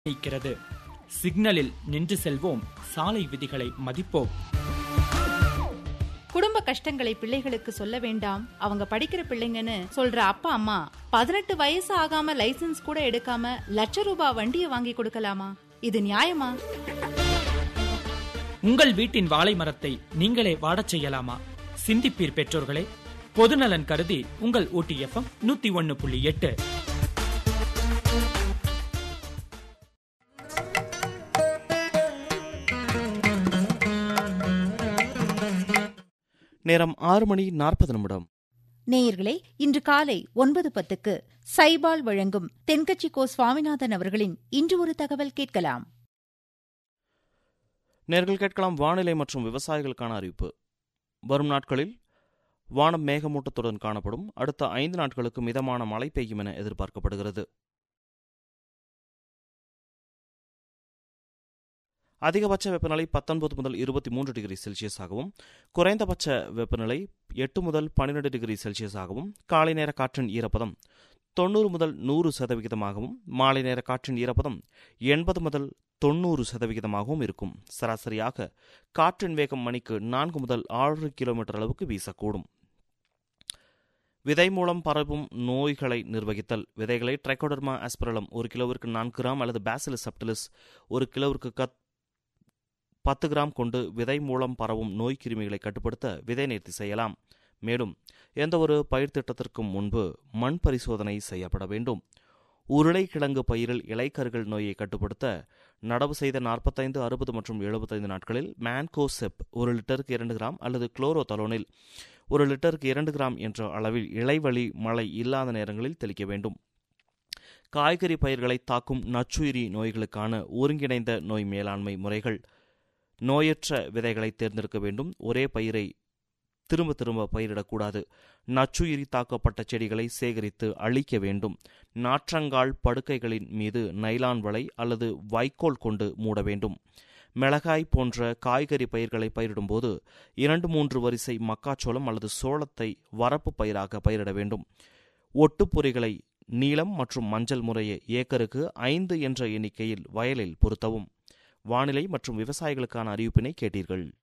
வைக்கிறது சிக்னலில் நின்று செல்வோம் சாலை விதிகளை மதிப்போம் குடும்ப கஷ்டங்களை பிள்ளைகளுக்கு சொல்ல வேண்டாம் அவங்க படிக்கிற பிள்ளைங்கன்னு சொல்ற அப்பா அம்மா பதினெட்டு வயசு ஆகாம லைசென்ஸ் கூட எடுக்காம லட்ச ரூபாய் வண்டியை வாங்கி கொடுக்கலாமா இது நியாயமா உங்கள் வீட்டின் வாழை மரத்தை நீங்களே வாடச் செய்யலாமா சிந்திப்பீர் பெற்றோர்களே பொதுநலன் கருதி உங்கள் ஓடிஎஃப்எம் நூத்தி ஒன்னு புள்ளி எட்டு நேரம் ஆறு மணி நாற்பது நிமிடம் நேயர்களே இன்று காலை ஒன்பது பத்துக்கு சைபால் வழங்கும் தென்கட்சி கோ சுவாமிநாதன் அவர்களின் இன்று ஒரு தகவல் கேட்கலாம் நேர்கள் கேட்கலாம் வானிலை மற்றும் விவசாயிகளுக்கான அறிவிப்பு வரும் நாட்களில் வானம் மேகமூட்டத்துடன் காணப்படும் அடுத்த ஐந்து நாட்களுக்கு மிதமான மழை பெய்யும் என எதிர்பார்க்கப்படுகிறது அதிகபட்ச வெப்பநிலை பத்தொன்பது முதல் இருபத்தி மூன்று டிகிரி செல்சியஸாகவும் குறைந்தபட்ச வெப்பநிலை எட்டு முதல் பன்னிரண்டு டிகிரி செல்சியஸாகவும் காலை நேர காற்றின் ஈரப்பதம் தொண்ணூறு முதல் நூறு சதவிகிதமாகவும் மாலை நேர காற்றின் ஈரப்பதம் எண்பது முதல் தொண்ணூறு சதவிகிதமாகவும் இருக்கும் சராசரியாக காற்றின் வேகம் மணிக்கு நான்கு முதல் ஆறு கிலோமீட்டர் அளவுக்கு வீசக்கூடும் விதை மூலம் பரவும் நோய்களை நிர்வகித்தல் விதைகளை ட்ரைகோடர்மா ஆஸ்பிரலம் ஒரு கிலோவிற்கு நான்கு கிராம் அல்லது பேசிலிஸ் சப்டிலிஸ் ஒரு கிலோவிற்கு கத் பத்து கிராம் கொண்டு விதை மூலம் பரவும் நோய் கிருமிகளை கட்டுப்படுத்த விதை நேர்த்தி செய்யலாம் மேலும் எந்தவொரு பயிர் திட்டத்திற்கும் முன்பு மண் பரிசோதனை செய்யப்பட வேண்டும் உருளைக்கிழங்கு பயிரில் இலைக்கருகள் நோயை கட்டுப்படுத்த நடவு செய்த நாற்பத்தைந்து அறுபது மற்றும் எழுபத்தைந்து நாட்களில் மேன்கோசெப் ஒரு லிட்டருக்கு இரண்டு கிராம் அல்லது குளோரோதலோனில் ஒரு லிட்டருக்கு இரண்டு கிராம் என்ற அளவில் இலைவழி மழை இல்லாத நேரங்களில் தெளிக்க வேண்டும் காய்கறி பயிர்களை தாக்கும் நச்சுயிரி நோய்களுக்கான ஒருங்கிணைந்த நோய் மேலாண்மை முறைகள் நோயற்ற விதைகளை தேர்ந்தெடுக்க வேண்டும் ஒரே பயிரை திரும்ப திரும்ப பயிரிடக்கூடாது நச்சுயிரி தாக்கப்பட்ட செடிகளை சேகரித்து அழிக்க வேண்டும் நாற்றங்கால் படுக்கைகளின் மீது நைலான் வலை அல்லது வைக்கோல் கொண்டு மூட வேண்டும் மிளகாய் போன்ற காய்கறி பயிர்களை பயிரிடும்போது இரண்டு மூன்று வரிசை மக்காச்சோளம் அல்லது சோளத்தை வரப்பு பயிராக பயிரிட வேண்டும் ஒட்டுப்பொறிகளை நீலம் மற்றும் மஞ்சள் முறையே ஏக்கருக்கு ஐந்து என்ற எண்ணிக்கையில் வயலில் பொருத்தவும் வானிலை மற்றும் விவசாயிகளுக்கான அறிவிப்பினை கேட்டீர்கள்